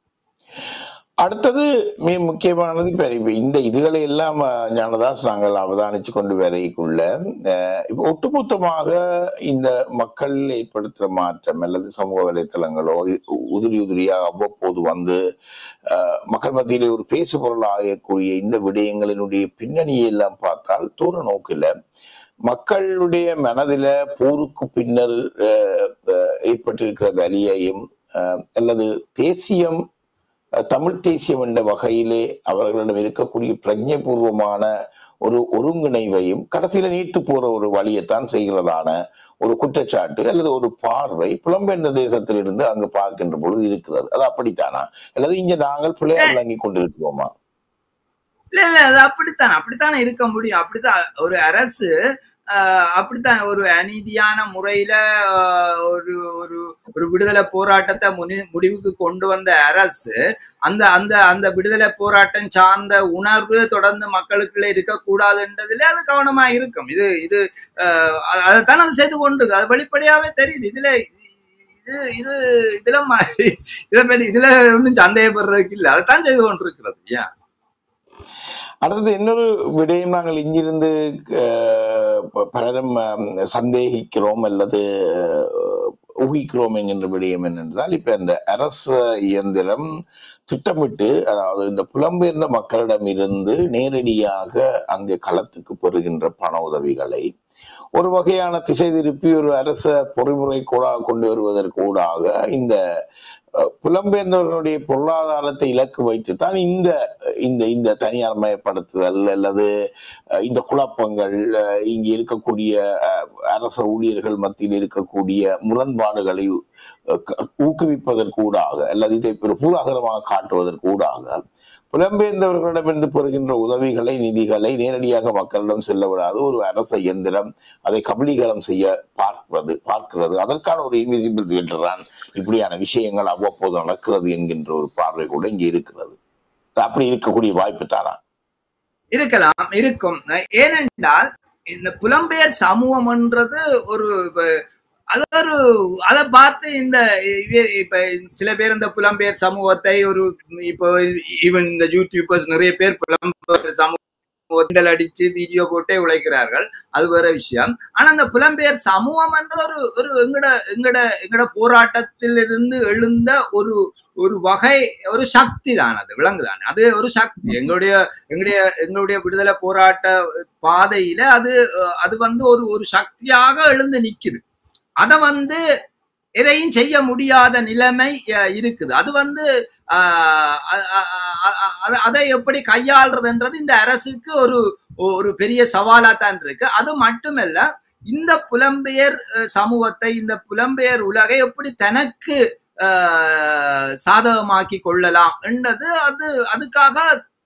அடுத்தது மிக முக்கியமானது இப்ப இப்ப இந்த இதுகளை எல்லாம் அஹ், ஞானதாஸ் நாங்கள் அவதானிச்சு கொண்டு வரைக்குள்ள அஹ், இப்ப ஒட்டுமொத்தமாக இந்த மக்கள் ஏற்படுத்துற மாற்றம் அல்லது சமூக வலைத்தளங்களோ உ- உதிரி உதிரியாக அவ்வப்போது வந்து அஹ், மக்கள் மத்தியிலே ஒரு பேசு பொருள் ஆகக்கூடிய இந்த விடயங்களினுடைய பின்னணியை எல்லாம் பார்த்தால் தூர நோக்கில் மக்களுடைய மனதில போருக்கு பின்னர் அஹ், அஹ், ஏற்பட்டிருக்கிற வலியையும் அஹ், அல்லது தேசியம் அஹ், தமிழ் தேசியம் என்ற வகையிலே அவர்களிடம் இருக்கக்கூடிய பிரஜைபூர்வமான ஒரு ஒருங்கிணைவையும் கடைசியில நீட்டு போற ஒரு வழியைத்தான் செய்கிறதான ஒரு குற்றச்சாட்டு அல்லது ஒரு பார்வை புலம்பெயர்ந்த தேசத்திலிருந்து அங்கு பார்க்கின்ற பொழுது இருக்கிறது அது அப்படித்தானா அல்லது இங்க நாங்கள் பிள்ளையார் விளங்கி கொண்டிருக்கிறோமா இல்ல இல்ல அது அப்படித்தான் அப்படித்தானே இருக்க முடியும் அப்படித்தான் ஒரு அரசு ஆஹ், அப்படித்தான் ஒரு அநீதியான முறையில ஆஹ், ஒரு ஒரு ஒரு விடுதலை போராட்டத்தை முனி முடிவுக்கு கொண்டு வந்த அரசு அந்த அந்த அந்த விடுதலை போராட்டம் சார்ந்த உணர்வு தொடர்ந்து மக்களுக்குள்ள இருக்கக்கூடாதுன்றதுல அது கவனமா இருக்கும் இது இது ஆஹ், அ- அதைத்தான் அது செய்து கொண்டு அது வெளிப்படையாவே தெரியுது இதுல இது இது இதுல ம- இதை பத்தி இதுல ஒன்றும் சந்தேகப்படுறதுக்கு இல்லை அதைத்தான் செய்து கொண்டிருக்கிறது ஏன் அடுத்தது இன்னொரு விடயம் நாங்கள் இங்கிருந்து அஹ், ப- பலரும் அஹ், சந்தேகிக்கிறோம் அல்லது அஹ், ஊகிக்கிறோம் என்கின்ற விடயம் என்னென்றால் இப்ப இந்த அரசு இயந்திரம் திட்டமிட்டு அதாவது இந்த புலம்பெயர்ந்த மக்களிடம் இருந்து நேரடியாக அங்கே களத்துக்கு பெறுகின்ற பண உதவிகளை ஒரு வகையான திசை திருப்பி ஒரு அரச பொறிமுறை கூட கொண்டு வருவதற்கு ஊடாக இந்த அஹ், புலம்பெயர்ந்தவர்களுடைய பொருளாதாரத்தை இலக்கு வைத்துத்தான் இந்த இந்த இந்த தனியார் மயப்படுத்துதல் அல்லது அஹ், இந்த குழப்பங்கள் அஹ், இங்கே இருக்கக்கூடிய அஹ், அரச ஊழியர்கள் மத்தியில் இருக்கக்கூடிய முரண்பாடுகளை அஹ், க- ஊக்குவிப்பதற்கூடாக அல்லது இதை ஒரு பூதாகரமாக காட்டுவதற்கூடாக புலம்பெயர்ந்தவர்களிடமிருந்து பெறுகின்ற உதவிகளை நிதிகளை நேரடியாக மக்களிடம் செல்ல விடாது ஒரு அரச இயந்திரம் அதை கபலீகரம் செய்ய பார்க்கிறது பார்க்கிறது அதற்கான ஒரு இன்விசிபிள் தியேட்டர் தான் இப்படியான விஷயங்கள் அவ்வப்போது நடக்கிறது என்கின்ற ஒரு பார்வை கூட இங்கே இருக்கிறது அப்படி இருக்கக்கூடிய வாய்ப்பு தானா இருக்கலாம் இருக்கும் ஏனென்றால் இந்த புலம்பெயர் சமூகம்ன்றது ஒரு இப்ப- அது ஒரு அதை பார்த்து இந்த இவ- இப்ப சில பேர் இந்த புலம்பெயர் சமூகத்தை ஒரு இப்போ ஈவன் இந்த யூடியூபர்ஸ் நிறைய பேர் புலம்பெயர் சமூகத்தில் அடிச்சு வீடியோ போட்டே உழைக்கிறார்கள் அது வேற விஷயம் ஆனா அந்த புலம்பெயர் சமூகம் என்றது ஒரு ஒரு எங்கட எங்கட எங்கட போராட்டத்திலிருந்து எழுந்த ஒரு ஒரு வகை ஒரு சக்தி தான் அது விலங்குதான் அது ஒரு சக்தி எங்களுடைய எங்களுடைய எங்களுடைய விடுதலை போராட்ட பாதையில அது அஹ், அது வந்து ஒரு ஒரு சக்தியாக எழுந்து நிக்குது அத வந்து எதையும் செய்ய முடியாத நிலைமை அஹ், இருக்குது அது வந்து ஆஹ், அ- அ- அ- அ- அ- அதை எப்படி கையாள்றதுன்றது இந்த அரசுக்கு ஒரு ஒரு பெரிய சவாலா தான் இருக்கு அது மட்டுமல்ல இந்த புலம்பெயர் அஹ், சமூகத்தை இந்த புலம்பெயர் உலகை எப்படி தனக்கு ஆஹ், சாதகமாக்கி கொள்ளலாம் என்றது அது அதுக்காக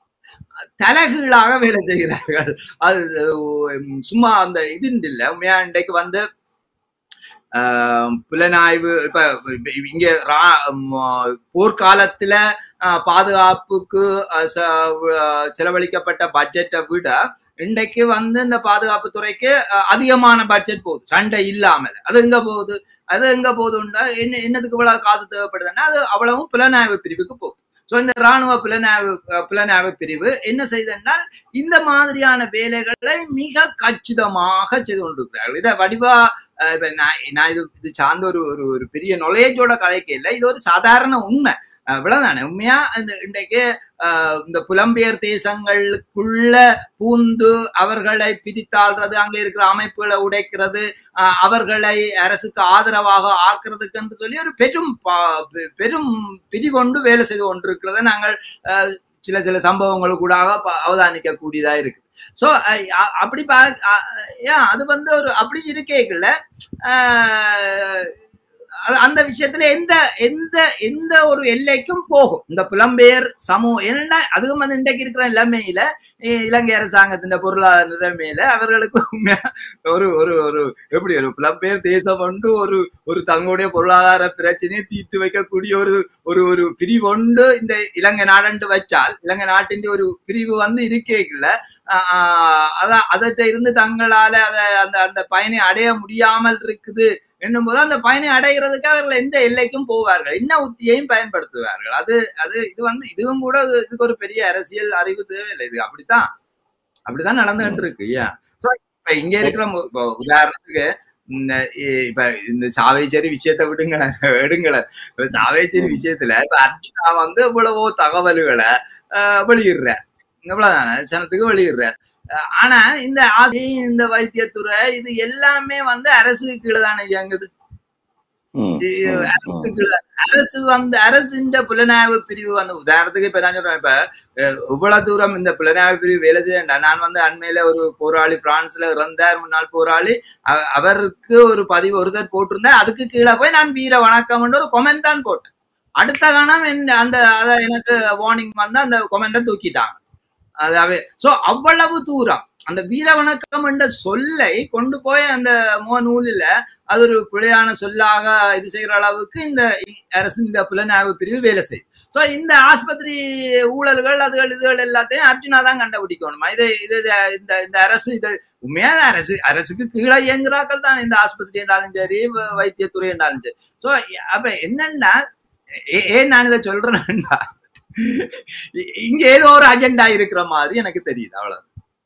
தலைகீழாக வேலை செய்கிறார்கள் அது உம், சும்மா அந்த இது இல்லை உண்மையா இன்றைக்கு வந்து ஆஹ், புலனாய்வு இப்ப இப்ப இங்க ரா- ம- போர்க்காலத்துல ஆஹ், பாதுகாப்புக்கு ஆஹ், ச- ஆஹ், செலவழிக்கப்பட்ட பட்ஜெட்டை விட இன்றைக்கு வந்து இந்த பாதுகாப்பு துறைக்கு ஆஹ், அதிகமான பட்ஜெட் போகுது சண்டை இல்லாமல் அது எங்க போகுது அது எங்க போகுதுன்னா என்ன என்னதுக்கு இவ்வளவு காசு தேவைப்படுதுன்னா அது அவ்வளவும் புலனாய்வு பிரிவுக்கு போகுது ஸோ இந்த ராணுவ புலனாய்வு அஹ், புலனாய்வு பிரிவு என்ன செய்தென்றால் இந்த மாதிரியான வேலைகளை மிக கச்சிதமாக செய்து கொண்டிருக்கிறார்கள் இதை வடிவா அஹ், இப்ப நான் நான் இது இது சார்ந்த ஒரு ஒரு ஒரு பெரிய நாலேஜோட கதைக்கு இல்லை இது ஒரு சாதாரண உண்மை அஹ், இவ்வளவுதானே உண்மையா இந்த இன்றைக்கு அஹ், இந்த புலம்பெயர் தேசங்களுக்குள்ள பூந்து அவர்களை பிரித்தாள்றது அங்க இருக்கிற அமைப்புகளை உடைக்கிறது அஹ், அவர்களை அரசுக்கு ஆதரவாக ஆக்குறதுக்கு என்று சொல்லி ஒரு பெரும் பா- பெ- பெரும் பிரிகொண்டு வேலை செய்து கொண்டிருக்கிறத நாங்கள் அஹ், சில சில சம்பவங்கள் கூட அவதானிக்க கூடியதா இருக்கு சோ அப்படி பா அஹ், ஏன் அது வந்து ஒரு அப்படி இருக்கேக்கல அந்த விஷயத்துல எந்த எந்த எந்த ஒரு எல்லைக்கும் போகும் இந்த புலம்பெயர் சமூகம் ஏன்னா அதுவும் வந்து இன்றைக்கு இருக்கிற நிலைமையில இ- இலங்கை அரசாங்கத்தின் பொருளாதார நிலைமையில அவர்களுக்கு உண்மையா ஒரு ஒரு ஒரு எப்படி ஒரு புலம்பெயர் தேசம் வந்து ஒரு ஒரு தங்களுடைய பொருளாதார பிரச்சனையை தீர்த்து வைக்கக்கூடிய ஒரு ஒரு ஒரு பிரிவு ஒன்று இந்த இலங்கை நாடண்டு வச்சால் இலங்கை நாட்டின் ஒரு பிரிவு வந்து இருக்கேக்கல அதான் அதட்ட இருந்து தங்களால அதை அந்த அந்த பயனை அடைய முடியாமல் இருக்குது என்னும் போது அந்த பயனை அடைகிறதுக்கு அவர்கள் எந்த எல்லைக்கும் போவார்கள் என்ன உத்தியையும் பயன்படுத்துவார்கள் அது அது இது வந்து இதுவும் கூட இது- இதுக்கு ஒரு பெரிய அரசியல் அறிவு தேவையில்லை இது அப்படித்தான் அப்படித்தான் நடந்துகிட்டு இருக்கு ஏன் சோ இப்ப இங்க இருக்கிற மு- இப்ப உதாரணத்துக்கு இந்த இ- இப்ப இந்த சாவேச்சேரி விஷயத்தை விடுங்களேன் எடுங்களேன் இப்ப சாவேச்சேரி விஷயத்துல இப்ப அர்ஜுனா வந்து இவ்வளவோ தகவல்களை ஆஹ், வெளியிடுறார் இவ்வளவுதானே ஜனத்துக்கு வெளியிடுறார் அஹ், ஆனா இந்த ஆசை இந்த வைத்தியத்துறை இது எல்லாமே வந்து அரசுக்கு கீழே தானே இயங்குது ம், இது ம், ம். அரசுக்கு அரசு வந்து அரசின் புலனாய்வு பிரிவு வந்து உதாரணத்துக்கு இப்ப நான் சொல்றேன் இப்ப அஹ், இவ்வளவு தூரம் இந்த புலனாய்வு பிரிவு வேலை செய்யண்டா நான் வந்து அண்மையில ஒரு போராளி பிரான்ஸ்ல இறந்தார் முன்னாள் போராளி அ- அவருக்கு ஒரு பதிவு ஒருத்தர் போட்டிருந்தா அதுக்கு கீழே போய் நான் வீர வணக்கம் ஒரு கொமெண்ட் தான் போட்டேன் அடுத்த கணம் என் அந்த அத எனக்கு வார்னிங் வந்து அந்த கொமெண்ட்டை தூக்கிட்டாங்க அதாவே சோ அவ்வளவு தூரம் அந்த வீர வணக்கம் என்ற சொல்லை கொண்டு போய் அந்த முகநூலில் அது ஒரு பிழையான சொல்லாக இது செய்யற அளவுக்கு இந்த அரசு இந்த புலனாய்வு பிரிவு வேலை செய்யும் சோ இந்த ஆஸ்பத்திரி ஊழல்கள் அதுகள் இதுகள் எல்லாத்தையும் அர்ஜுனா தான் கண்டுபிடிக்கணும் இது இது இது- இந்த இந்த அரசு இது உண்மையான அரசு அரசுக்கு கீழே இயங்குறாக்கள் தான் இந்த ஆஸ்பத்திரி என்றாலும் சரி வ- வைத்தியத்துறை என்றாலும் சரி சோ அப்ப என்னன்னா ஏ- ஏன் நான் இதை சொல்றேன்னா இ- இங்க ஏதோ ஒரு அஜெண்டா இருக்கிற மாதிரி எனக்கு தெரியுது அவ்வளவு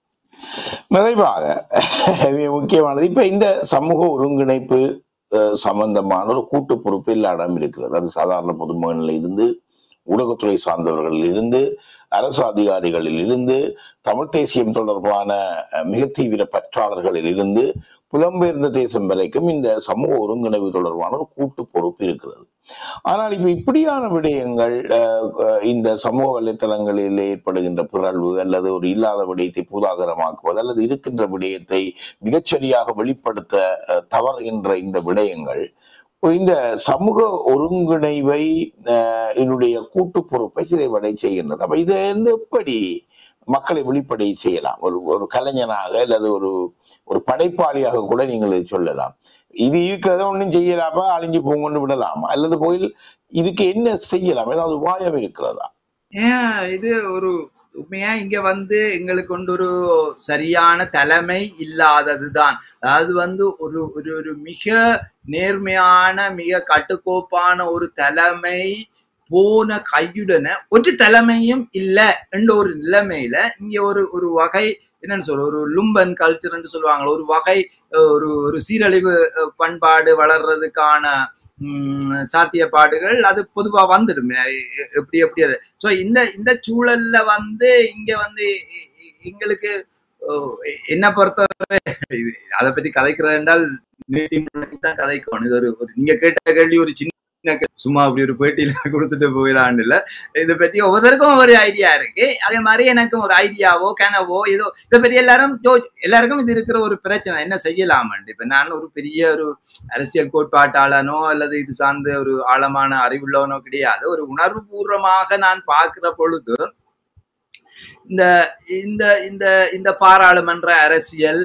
நிறைவாக மிக முக்கியமானது இப்ப இந்த சமூக ஒருங்கிணைப்பு அஹ், சம்பந்தமான ஒரு கூட்டு பொறுப்பு எல்லா இடம் இருக்கிறது அது சாதாரண பொதுமகனில் இருந்து ஊடகத்துறை சார்ந்தவர்களில் இருந்து அரசு அதிகாரிகளில் இருந்து தமிழ் தேசியம் தொடர்பான அஹ், மிக தீவிர பற்றாளர்களில் இருந்து புலம்பெயர்ந்த தேசம் வரைக்கும் இந்த சமூக ஒருங்கிணைவு தொடர்பான ஒரு கூட்டு பொறுப்பு இருக்கிறது ஆனால் இப்ப இப்படியான விடயங்கள் அஹ், அஹ், இந்த சமூக வலைத்தளங்களில் ஏற்படுகின்ற பிறழ்வு அல்லது ஒரு இல்லாத விடயத்தை பூதாகரமாக்குவது அல்லது இருக்கின்ற விடயத்தை மிகச்சரியாக வெளிப்படுத்த அஹ், தவறுகின்ற இந்த விடயங்கள் இந்த சமூக ஒருங்கிணைவை அஹ், என்னுடைய கூட்டு பொறுப்பை சிதைவடை செய்கின்றது அப்ப இதை வந்து எப்படி மக்களை வெளிப்படை செய்யலாம் ஒரு ஒரு கலைஞனாக அல்லது ஒரு ஒரு படைப்பாளியாக கூட நீங்கள் இதை சொல்லலாம் இது இருக்கிறத ஒன்றும் செய்யலாமா அழிஞ்சு போங்கன்னு விடலாம் அல்லது போயில் இதுக்கு என்ன செய்யலாம் ஏதாவது உபாயம் இருக்கிறதா ஏன் இது ஒரு உண்மையா இங்க வந்து எங்களுக்கு கொண்டு ஒரு சரியான தலைமை இல்லாததுதான் அதாவது வந்து ஒரு ஒரு ஒரு மிக நேர்மையான மிக கட்டுக்கோப்பான ஒரு தலைமை போன கையுடனே ஒரு தலைமையும் இல்ல என்ற ஒரு நிலைமையில இங்க ஒரு ஒரு வகை என்னன்னு சொல்ற ஒரு லும்பன் கல்ச்சர்ன்னு சொல்லுவாங்க ஒரு வகை அஹ், ஒரு ஒரு சீரழிவு அஹ், பண்பாடு வளர்றதுக்கான உம், சாத்தியப்பாடுகள் அது பொதுவா வந்துடும் எ- எப்படி எப்படி அது ஸோ இந்த இந்த சூழல்ல வந்து இங்க வந்து எ- எ- எங்களுக்கு ஓ, எ- என்ன பொறுத்தவரை இது அதை பத்தி கதைக்கிறது என்றால் நீட்டி முன்னாடி தான் கதைக்கணும் இது ஒரு ஒரு நீங்க கேட்ட கேள்வி ஒரு சின்ன கே- சும்மா அப்படி ஒரு பேட்டியில கொடுத்துட்டு போயிடலான்னு இல்ல இதை பத்தி ஒவ்வொருத்தருக்கும் ஒரு ஐடியா இருக்கு அதே மாதிரி எனக்கும் ஒரு ஐடியாவோ கனவோ ஏதோ இதை பத்தி எல்லாரும் யோ- எல்லாருக்கும் இது இருக்கிற ஒரு பிரச்சனை என்ன செய்யலாமண்டு இப்ப நான் ஒரு பெரிய ஒரு அரசியல் கோட்பாட்டாளனோ அல்லது இது சார்ந்த ஒரு ஆழமான அறிவுள்ளவனோ கிடையாது ஒரு உணர்வு பூர்வமாக நான் பார்க்கிற பொழுது இந்த இந்த இந்த இந்த பாராளுமன்ற அரசியல்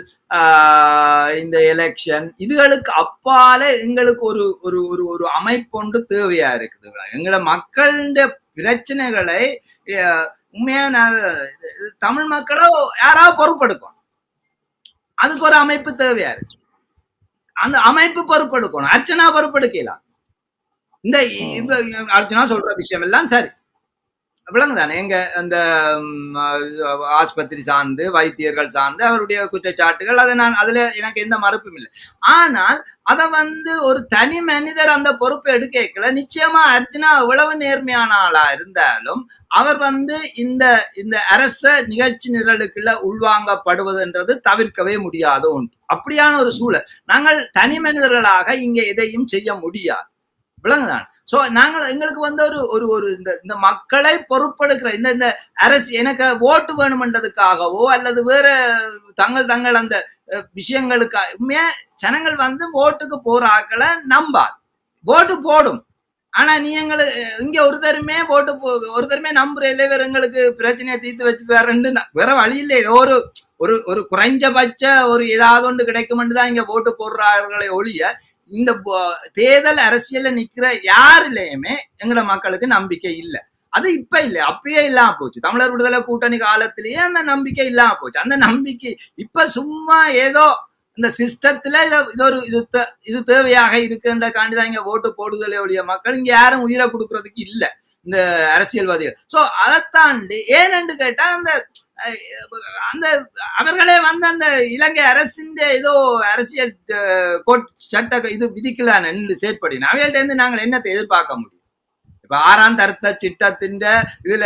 ஆஹ் இந்த எலெக்ஷன் இதுகளுக்கு அப்பால எங்களுக்கு ஒரு ஒரு ஒரு ஒரு அமைப்பொண்டு தேவையா இருக்குது எங்களோட மக்களுடைய பிரச்சனைகளை அஹ், உண்மையா நான் தமிழ் மக்களோ யாராவது பொறுப்பெடுக்கணும் அதுக்கு ஒரு அமைப்பு தேவையா இருக்கு அந்த அமைப்பு பொறுப்பெடுக்கணும் அர்ச்சனா பொறுப்பெடுக்கலாம் இந்த இப்ப அர்ச்சனா சொல்ற விஷயம் எல்லாம் சரி விளங்குதானே எங்க அந்த ம், அஹ், ஆஸ்பத்திரி சார்ந்து வைத்தியர்கள் சார்ந்து அவருடைய குற்றச்சாட்டுகள் அதை நான் அதுல எனக்கு எந்த மறுப்பும் இல்லை ஆனால் அத வந்து ஒரு தனி மனிதர் அந்த பொறுப்பை எடுக்கல நிச்சயமா அர்ச்சனா எவ்வளவு நேர்மையான ஆளா இருந்தாலும் அவர் வந்து இந்த இந்த அரச நிகழ்ச்சி நிரலுக்குள்ள உள்வாங்கப்படுவதுன்றது தவிர்க்கவே முடியாத ஒன்று அப்படியான ஒரு சூழல் நாங்கள் தனி மனிதர்களாக இங்க எதையும் செய்ய முடியாது விளங்குதான் சோ நாங்கள் எங்களுக்கு வந்து ஒரு ஒரு ஒரு இந்த இந்த மக்களை பொறுப்பெடுக்கிற இந்த இந்த அரசு எனக்கு ஓட்டு வேணுமென்றதுக்காகவோ அல்லது வேற தங்கள் தங்கள் அந்த அஹ், விஷயங்களுக்காக உண்மையா ஜனங்கள் வந்து ஓட்டுக்கு போற ஆக்களை நம்பாது ஓட்டு போடும் ஆனா நீ எங்களுக்கு இங்க ஒருத்தருமே ஓட்டு போ ஒருத்தருமே நம்புற இல்லை வேற எங்களுக்கு பிரச்சனையை தீர்த்து வச்சு வேறண்டு வேற வழி இல்லை ஏதோ ஒரு ஒரு ஒரு குறைஞ்சபட்ச ஒரு ஏதாவது ஒன்று கிடைக்குமென்று தான் இங்க ஓட்டு போடுறார்களே ஒழிய இந்த ப- தேர்தல் அரசியல்ல நிக்கிற யாருலயுமே எங்கட மக்களுக்கு நம்பிக்கை இல்லை அது இப்ப இல்ல அப்பயே இல்லாம போச்சு தமிழர் விடுதலை கூட்டணி காலத்திலேயே அந்த நம்பிக்கை இல்லாம போச்சு அந்த நம்பிக்கை இப்ப சும்மா ஏதோ இந்த சிஸ்டத்துல இத- இது ஒரு இது தே- இது தேவையாக இருக்குன்ற காண்டிதான் இங்க ஓட்டு போடுதலே ஒழிய மக்கள் இங்க யாரும் உயிரை கொடுக்கறதுக்கு இல்ல இந்த அரசியல்வாதிகள் சோ அதை தாண்டி ஏனென்று கேட்டா அந்த அஹ், அந்த அவர்களே வந்து அந்த இலங்கை அரசின் ஏதோ அரசியல் அஹ், கோட் சட்ட இது விதிக்கலான்னு செயற்படின அவைகள்ட்ட இருந்து நாங்கள் என்னத்தை எதிர்பார்க்க முடியும் இப்ப ஆறாம் தரத்த சிட்டத்தின் இதுல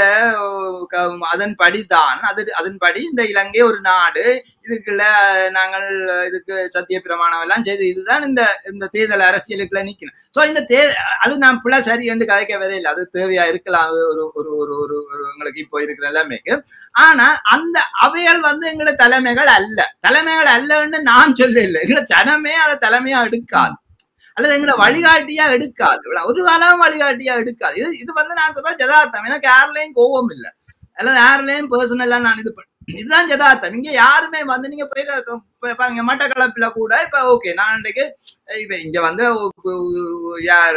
க- அதன்படி தான் அது அதன்படி இந்த இலங்கை ஒரு நாடு இதுக்குள்ள நாங்கள் இதுக்கு சத்திய பிரமாணம் எல்லாம் செய்து இதுதான் இந்த இந்த தேர்தல் அரசியலுக்குள்ள நிக்கணும் சோ இந்த தே அது நான் பிள்ளை சரி என்று கதைக்க வரையில்லை அது தேவையா இருக்கலாம் அது ஒரு ஒரு ஒரு ஒரு ஒரு எங்களுக்கு இப்போ இருக்கிற நிலைமைக்கு ஆனா அந்த அவைகள் வந்து எங்களோட தலைமைகள் அல்ல தலைமைகள் அல்லன்னு நான் சொல்ல இல்லை எங்களோட ஜனமே அதை தலைமையா எடுக்காது அல்லது எங்களை வழிகாட்டியா எடுக்காது இவ்வளவு ஒரு காலம் வழிகாட்டியா எடுக்காது இது இது வந்து நான் சொல்றேன் ஜதார்த்தம் எனக்கு யாருலயும் கோவம் இல்லை அல்லது யாருலயும் பர்சனலா நான் இது பண்ண இதுதான் ஜதார்த்தம் இங்க யாருமே வந்து நீங்க போய் க- க- இப்ப பாருங்க மட்டக்களப்புல கூட இப்ப ஓகே நான் இன்றைக்கு இப்ப இங்க வந்து ஒ- ஒ- யார்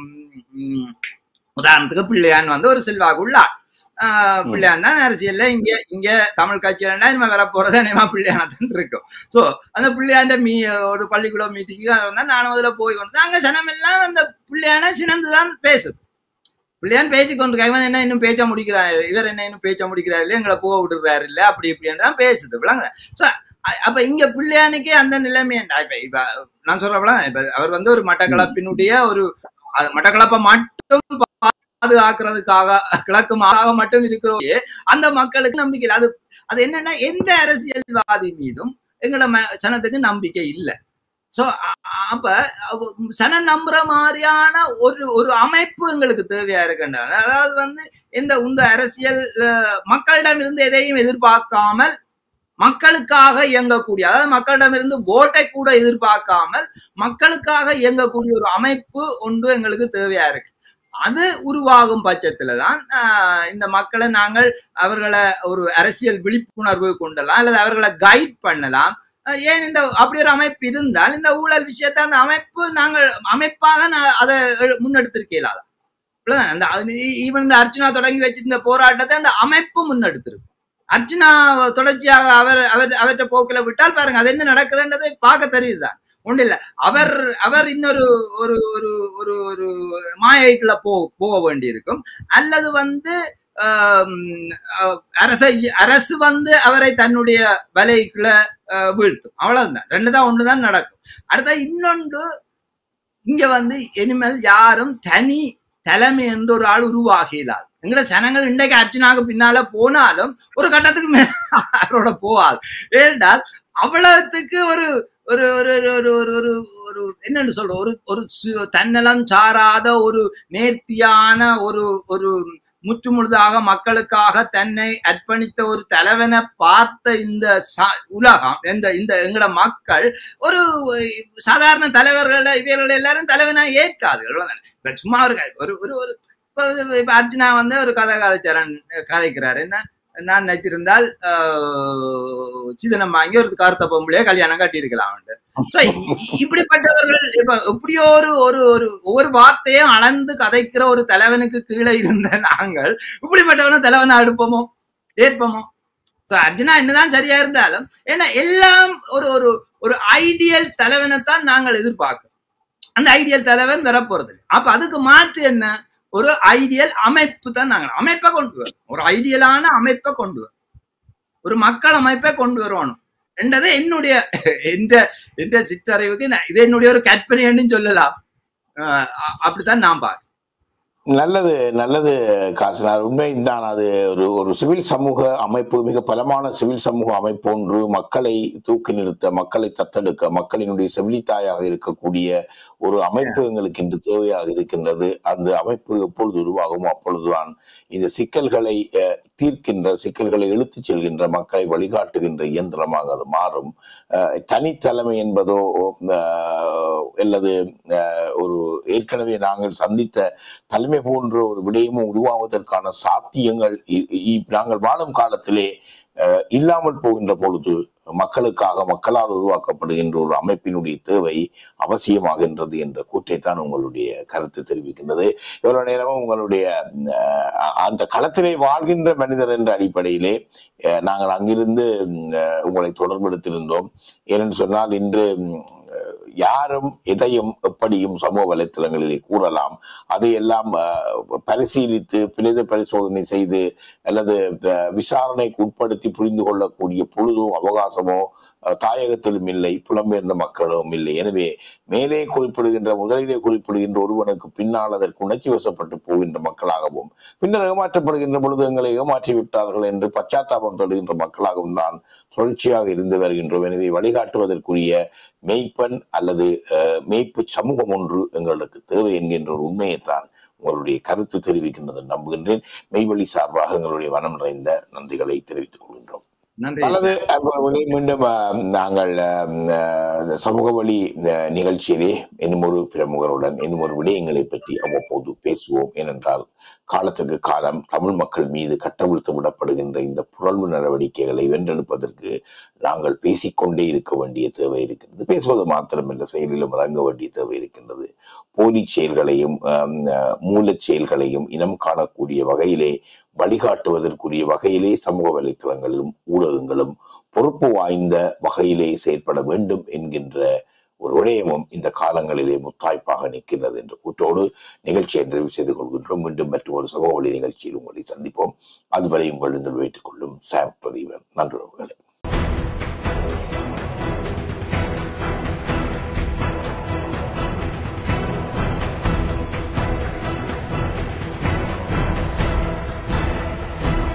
உம், உதாரணத்துக்கு பிள்ளையான் வந்து ஒரு செல்வாக்கு உள்ளா ஆஹ் பிள்ளையான் தான் அரசியல்ல இங்க இங்க தமிழ் கட்சியில இனிமே வர போறது நேமா பிள்ளையானதான் இருக்கும் சோ அந்த பிள்ளையாண்ட மீ ஒரு பள்ளிக்கூட மீட்டிங்கு வந்தா நானும் அதுல போய் கொண்டு அங்க ஜனம் எல்லாம் அந்த பிள்ளையான சினந்துதான் பேசுது பிள்ளையான் பேசி கொண்டு இவன் என்ன இன்னும் பேச்ச முடிக்கிறாரு இவர் என்ன இன்னும் பேச்ச முடிக்கிறாரு இல்ல எங்களை போக விடுறாரு இல்ல அப்படி இப்படின்னு தான் பேசுது விளங்க சோ அப்ப இங்க பிள்ளையானுக்கே அந்த நிலைமை இப்ப இப்ப நான் சொல்றப்பலாம் இப்ப அவர் வந்து ஒரு மட்டக்களப்பினுடைய ஒரு அது மட்டக்களப்பை மட்டும் பாதுகாக்கிறதுக்காக கிழக்கு மாறாக மட்டும் இருக்கிறோயே அந்த மக்களுக்கு நம்பிக்கை இல்லை அது அது என்னன்னா எந்த அரசியல்வாதி மீதும் எங்களோட ம- சனத்துக்கு நம்பிக்கை இல்லை சோ அப்ப அவ- சனம் நம்புற மாதிரியான ஒரு ஒரு அமைப்பு எங்களுக்கு தேவையா இருக்கின்றது அதாவது வந்து இந்த இந்த அரசியல் அஹ், மக்களிடமிருந்து எதையும் எதிர்பார்க்காமல் மக்களுக்காக இயங்கக்கூடிய அதாவது மக்களிடமிருந்து ஓட்டை கூட எதிர்பார்க்காமல் மக்களுக்காக இயங்கக்கூடிய ஒரு அமைப்பு ஒன்று எங்களுக்கு தேவையா இருக்கு அது உருவாகும் பட்சத்துல தான் ஆஹ், இந்த மக்களை நாங்கள் அவர்களை ஒரு அரசியல் விழிப்புணர்வு கொண்டலாம் அல்லது அவர்களை கைட் பண்ணலாம் அஹ், ஏன் இந்த அப்படி ஒரு அமைப்பு இருந்தால் இந்த ஊழல் விஷயத்தை அந்த அமைப்பு நாங்கள் அமைப்பாக நா- அதை எ- முன்னெடுத்திருக்கலாத அந்த ஈவன் இந்த அர்ச்சனா தொடங்கி வச்சிருந்த போராட்டத்தை அந்த அமைப்பு முன்னெடுத்திருக்கு அர்ச்சனா தொடர்ச்சியாக அவர் அவர் அவற்றை போக்கில விட்டால் பாருங்க அது என்ன நடக்குதுன்றதை பார்க்க தெரியுதுதான் ஒண்ணு இல்ல அவர் அவர் இன்னொரு ஒரு ஒரு ஒரு ஒரு மாயைக்குள்ள போ போக வேண்டியிருக்கும் அல்லது வந்து ஆம், அஹ், அரச அரசு வந்து அவரை தன்னுடைய வலைக்குள்ள அஹ், வீழ்த்தும் அவ்வளவுதான் ரெண்டு தான் ஒண்ணுதான் நடக்கும் அடுத்த இன்னொன்று இங்க வந்து இனிமேல் யாரும் தனி தலைமை என்று ஒரு ஆள் உருவாகிலாது எங்கட ஜனங்கள் இன்றைக்கு அர்ச்சனாக்கு பின்னால போனாலும் ஒரு கட்டத்துக்கு மேல அவரோட போகாது ஏனென்றால் அவ்வளவுக்கு ஒரு ஒரு ஒரு ஒரு ஒரு ஒரு ஒரு ஒரு என்னன்னு சொல்ற ஒரு ஒரு சு- தன்னலம் சாராத ஒரு நேர்த்தியான ஒரு ஒரு முற்றுமுழுதாக மக்களுக்காக தன்னை அர்ப்பணித்த ஒரு தலைவனை பார்த்த இந்த ச- உலகம் இந்த இந்த எங்கட மக்கள் ஒரு சாதாரண தலைவர்களை இவர்கள் எல்லாரும் தலைவனா ஏற்காது அவ்வளவுதானே. இப்ப சும்மா ஒரு க- ஒரு ஒரு ஒரு இப்ப இது- இப்ப அர்ஜுனா வந்து ஒரு கதை கதைச்சாரன் கதைக்கிறாரு என்ன நான் நினைச்சிருந்தால் ஆஹ், சீதனம் வாங்கி ஒரு கருத்த பொம்பளைய கல்யாணம் கட்டியிருக்கலாம் அவன்ட்டு. So, இ- இப்படிப்பட்டவர்கள் இப்ப எப்படியோ ஒரு ஒரு ஒரு ஒவ்வொரு வார்த்தையும் அளந்து கதைக்கிற ஒரு தலைவனுக்கு கீழே இருந்த நாங்கள் இப்படிப்பட்டவனை தலைவனை அடுப்போமோ ஏற்போமோ சோ அர்ஜுனா என்னதான் சரியா இருந்தாலும் ஏன்னா எல்லாம் ஒரு ஒரு ஒரு ஐடியல் தலைவனைத்தான் நாங்கள் எதிர்பார்க்கிறோம் அந்த ஐடியல் தலைவன் வரப்போறது இல்லை அப்ப அதுக்கு மாற்று என்ன ஒரு ஐடியல் அமைப்பு தான் நாங்கள் அமைப்பை கொண்டு வரோம் ஒரு ஐடியலான அமைப்பை கொண்டு வரோம் ஒரு மக்கள் அமைப்பை கொண்டு வரணும் என்றது என்னுடைய எந்த எந்த சிற்றறிவுக்கு நான் இது என்னுடைய ஒரு கற்பனைன்னு சொல்லலாம் அஹ் அ- அப்படித்தான் நான் பார்க்கிறேன் நல்லது நல்லது காசினார் உண்மைதான் அது ஒரு ஒரு சிவில் சமூக அமைப்பு மிக பலமான சிவில் சமூக அமைப்பு ஒன்று மக்களை தூக்கி நிறுத்த மக்களை தத்தெடுக்க மக்களினுடைய செவிலித்தாயாக இருக்கக்கூடிய ஒரு அமைப்பு எங்களுக்கு இன்று தேவையாக இருக்கின்றது அந்த அமைப்பு எப்பொழுது உருவாகுமோ அப்பொழுதுதான் இந்த சிக்கல்களை அஹ், தீர்க்கின்ற சிக்கல்களை இழுத்துச் செல்கின்ற மக்களை வழிகாட்டுகின்ற இயந்திரமாக அது மாறும் அஹ், தனித்தலைமை என்பதோ அஹ், அல்லது அஹ், ஒரு ஏற்கனவே நாங்கள் சந்தித்த தலைமை போன்ற ஒரு விடயமும் உருவாவதற்கான சாத்தியங்கள் இ- இ- நாங்கள் வாழும் காலத்திலே அஹ், இல்லாமல் போகின்ற பொழுது மக்களுக்காக மக்களால் உருவாக்கப்படுகின்ற ஒரு அமைப்பினுடைய தேவை அவசியமாகின்றது என்ற கூற்றைத்தான் உங்களுடைய கருத்து தெரிவிக்கின்றது இவ்வளவு நேரமும் உங்களுடைய அஹ், அந்த களத்திலே வாழ்கின்ற மனிதர் என்ற அடிப்படையிலே அஹ், நாங்கள் அங்கிருந்து ம், அஹ், உங்களை தொடர்பெடுத்திருந்தோம் ஏனென்று சொன்னால் இன்று ம், அஹ், யாரும் எதையும் எப்படியும் சமூக வலைத்தளங்களிலே கூறலாம் அதையெல்லாம் அஹ், பரிசீலித்து பிரேத பரிசோதனை செய்து அல்லது அஹ், விசாரணைக்கு உட்படுத்தி புரிந்து கொள்ளக்கூடிய பொழுதோ அவகாசமோ அஹ், தாயகத்திலும் இல்லை புலம்பெயர்ந்த மக்களும் இல்லை எனவே மேலே குறிப்பிடுகின்ற முதலிலே குறிப்பிடுகின்ற ஒருவனுக்கு பின்னால் அதற்கு உணர்ச்சி வசப்பட்டு போகின்ற மக்களாகவும் பின்னர் ஏமாற்றப்படுகின்ற பொழுது எங்களை ஏமாற்றி விட்டார்கள் என்று பச்சாத்தாபம் தொடுகின்ற மக்களாகவும் தான் தொடர்ச்சியாக இருந்து வருகின்றோம் எனவே வழிகாட்டுவதற்குரிய மெய்ப்பன் அல்லது அஹ், மெய்ப்பு சமூகம் ஒன்று எங்களுக்கு தேவை என்கின்ற ஒரு உண்மையைத்தான் உங்களுடைய கருத்து தெரிவிக்கின்றது நம்புகின்றேன் மெய்வழி சார்பாக எங்களுடைய வனம் நிறைந்த நன்றிகளை தெரிவித்துக் கொள்கின்றோம் நன்றி அல்லது அன்பர்களே, மீண்டும் அஹ், நாங்கள் அஹ், அஹ், சமூக வழி அஹ், நிகழ்ச்சியிலே இன்னும் ஒரு பிரமுகருடன் இன்னும் ஒரு விடயங்களை பற்றி அவ்வப்போது பேசுவோம் ஏனென்றால் காலத்துக்கு காலம் தமிழ் மக்கள் மீது கட்டவிழ்த்து விடப்படுகின்ற இந்த புரள்வு நடவடிக்கைகளை வென்றெடுப்பதற்கு நாங்கள் பேசிக்கொண்டே இருக்க வேண்டிய தேவை இருக்கின்றது பேசுவது மாத்திரமல்ல செயலிலும் இறங்க வேண்டிய தேவை இருக்கின்றது போலி செயல்களையும் அஹ், அஹ், மூலச் செயல்களையும் இனம் காணக்கூடிய வகையிலே வழிகாட்டுவதற்குரிய வகையிலே சமூக வலைத்தளங்களிலும் ஊடகங்களும் பொறுப்பு வாய்ந்த வகையிலே செயற்பட வேண்டும் என்கின்ற ஒரு விடயமும் இந்த காலங்களிலே முத்தாய்ப்பாக நிற்கின்றது என்ற கூற்றோடு நிகழ்ச்சியை நிறைவு செய்து கொள்கின்றோம் மீண்டும் மற்றும் ஒரு சமூக வழி நிகழ்ச்சியில் உங்களை சந்திப்போம் அதுவரை உங்கள் வைத்துக் கொள்ளும் சாம் பிரதீபன் நன்றி உறவுகளே.